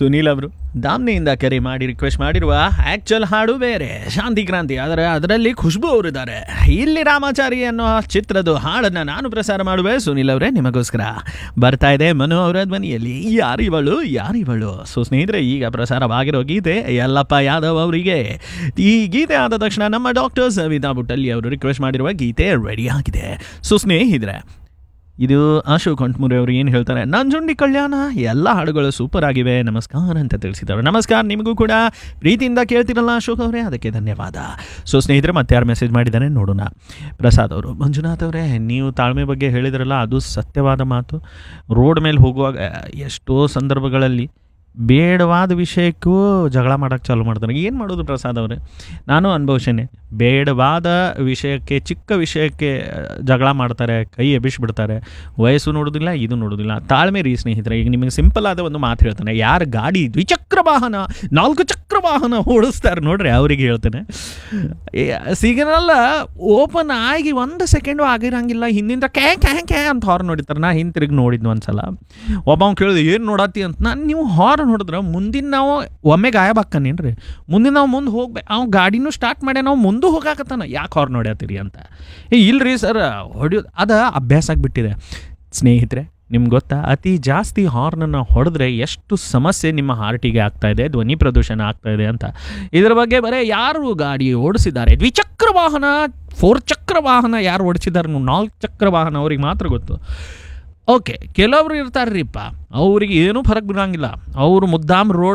ಸುನೀಲ್ ಅವರು ದಾಮ್ನೆಯಿಂದ ಕರೆ ಮಾಡಿ ರಿಕ್ವೆಸ್ಟ್ ಮಾಡಿರುವ ಆ್ಯಕ್ಚುಲ್ ಹಾಡು ಬೇರೆ ಶಾಂತಿ ಕ್ರಾಂತಿ ಆದರೆ ಅದರಲ್ಲಿ ಖುಷ್ಬು ಅವರಿದ್ದಾರೆ ಇಲ್ಲಿ ರಾಮಾಚಾರಿ ಅನ್ನೋ ಚಿತ್ರದ ಹಾಡನ್ನು ನಾನು ಪ್ರಸಾರ ಮಾಡುವೆ ಸುನೀಲ್ ಅವರೇ ನಿಮಗೋಸ್ಕರ ಬರ್ತಾ ಇದೆ ಮನು ಅವರ ಧ್ವನಿಯಲ್ಲಿ ಯಾರಿವಳು ಯಾರಿವಳು ಸೊ ಸ್ನೇಹಿತರೆ ಈಗ ಪ್ರಸಾರವಾಗಿರೋ ಗೀತೆ ಯಲ್ಲಪ್ಪ ಯಾದವ್ ಅವರಿಗೆ ಈ ಗೀತೆ ಆದ ತಕ್ಷಣ ನಮ್ಮ ಡಾಕ್ಟರ್ ಸವಿತಾ ಬುಟ್ಟಲ್ಲಿ ಅವರು ರಿಕ್ವೆಸ್ಟ್ ಮಾಡಿರುವ ಗೀತೆ ರೆಡಿ ಆಗಿದೆ ಸೊ ಸ್ನೇಹಿತರೆ ಇದು ಅಶೋಕ್ ಕಂಠಮುರಿ ಅವರು ಏನು ಹೇಳ್ತಾರೆ ನಂಜುಂಡಿ ಕಲ್ಯಾಣ ಎಲ್ಲ ಹಾಡುಗಳು ಸೂಪರ್ ಆಗಿವೆ ನಮಸ್ಕಾರ ಅಂತ ತಿಳಿಸಿದ್ದಾರೆ ನಮಸ್ಕಾರ ನಿಮಗೂ ಕೂಡ ಪ್ರೀತಿಯಿಂದ ಕೇಳ್ತಿರಲ್ಲ ಅಶೋಕ್ ಅವರೇ ಅದಕ್ಕೆ ಧನ್ಯವಾದ ಸೊ ಸ್ನೇಹಿತರೆ ಮತ್ತೆ ಯಾರು ಮೆಸೇಜ್ ಮಾಡಿದ್ದಾರೆ ನೋಡೋಣ ಪ್ರಸಾದ್ ಅವರು ಮಂಜುನಾಥ್ ಅವರೇ ನೀವು ತಾಳ್ಮೆ ಬಗ್ಗೆ ಹೇಳಿದ್ರಲ್ಲ ಅದು ಸತ್ಯವಾದ ಮಾತು ರೋಡ್ ಮೇಲೆ ಹೋಗುವಾಗ ಎಷ್ಟೋ ಸಂದರ್ಭಗಳಲ್ಲಿ ಬೇಡವಾದ ವಿಷಯಕ್ಕೂ ಜಗಳ ಮಾಡೋಕ್ಕೆ ಚಾಲು ಮಾಡ್ತಾರೆ ಏನು ಮಾಡೋದು ಪ್ರಸಾದ್ ಅವರೇ ನಾನು ಅನುಭವಿಸೇನೆ ಬೇಡವಾದ ವಿಷಯಕ್ಕೆ ಚಿಕ್ಕ ವಿಷಯಕ್ಕೆ ಆ, ಜಗಳ ಮಾಡ್ತಾರೆ ಕೈ ಎಬ್ಬಿಸ್ಬಿಡ್ತಾರೆ ವಯಸ್ಸು ನೋಡೋದಿಲ್ಲ ಇದು ನೋಡೋದಿಲ್ಲ ತಾಳ್ಮೆ ರೀ ಸ್ನೇಹಿತರೆ ಈಗ ನಿಮಗೆ ಸಿಂಪಲ್ ಆದ ಒಂದು ಮಾತು ಹೇಳ್ತಾನೆ ಯಾರು ಗಾಡಿ ದ್ವಿಚಕ್ರ ವಾಹನ ನಾಲ್ಕು ಚಕ್ರ ವಾಹನ ಓಡಿಸ್ತಾರೆ ನೋಡ್ರಿ ಅವ್ರಿಗೆ ಹೇಳ್ತೇನೆ ಸಿಗ್ನಲ್ ಓಪನ್ ಆಗಿ ಒಂದು ಸೆಕೆಂಡು ಆಗಿರಂಗಿಲ್ಲ ಹಿಂದಿಂದ ಕ್ಯಾ ಕ್ಯಾ ಕ್ಯಾ ಅಂತ ಹಾರ್ನ್ ನೋಡಿತಾರೆ ನಾ ಹಿಂತಿರುಗಿ ನೋಡಿದ್ನು ಒಂದ್ಸಲ ಒಬ್ಬ ಅವ್ನು ಕೇಳಿದೆ ಏನು ನೋಡತ್ತಿ ಅಂತ ನಾನು ನೀವು ಹಾರ್ನ್ ಹೊಡೆದ್ರೆ ಮುಂದಿನ ನಾವು ಒಮ್ಮೆ ಗಾಯಬ್ ಹಾಕನೇನ್ರಿ ಮುಂದಿನ ನಾವು ಮುಂದೆ ಹೋಗ್ಬೇಕು ಅವ್ನು ಗಾಡಿನೂ ಸ್ಟಾರ್ಟ್ ಮಾಡಿ ನಾವು ಮುಂದೆ ಹೋಗಾಕತ್ತಾನ ಯಾಕೆ ಹಾರ್ನ್ ಹೊಡ್ಯತ್ತೀರಿ ಅಂತ ಏ ಇಲ್ರಿ ಸರ್ ಹೊಡಿಯೋದು ಅದು ಅಭ್ಯಾಸ ಆಗಿಬಿಟ್ಟಿದೆ ಸ್ನೇಹಿತರೆ ನಿಮ್ಗೆ ಗೊತ್ತಾ ಅತಿ ಜಾಸ್ತಿ ಹಾರ್ನನ್ನು ಹೊಡೆದ್ರೆ ಎಷ್ಟು ಸಮಸ್ಯೆ ನಿಮ್ಮ ಹಾರ್ಟಿಗೆ ಆಗ್ತಾ ಇದೆ ಧ್ವನಿ ಪ್ರದೂಷಣ ಆಗ್ತಾ ಇದೆ ಅಂತ ಇದರ ಬಗ್ಗೆ ಬರೀ ಯಾರು ಗಾಡಿ ಓಡಿಸಿದ್ದಾರೆ ದ್ವಿಚಕ್ರ ವಾಹನ ಫೋರ್ ಚಕ್ರ ವಾಹನ ಯಾರು ಓಡಿಸಿದ್ದಾರೆ ನಾಲ್ಕು ಚಕ್ರ ವಾಹನ ಅವ್ರಿಗೆ ಮಾತ್ರ ಗೊತ್ತು ಓಕೆ ಕೆಲವರು ಇರ್ತಾರ್ರಿಪ್ಪ ಅವ್ರಿಗೆ ಏನೂ ಫರಕ್ ಬೀಳಂಗಿಲ್ಲ ಅವರು ಮುದ್ದಾಮ್ ರೋಡ್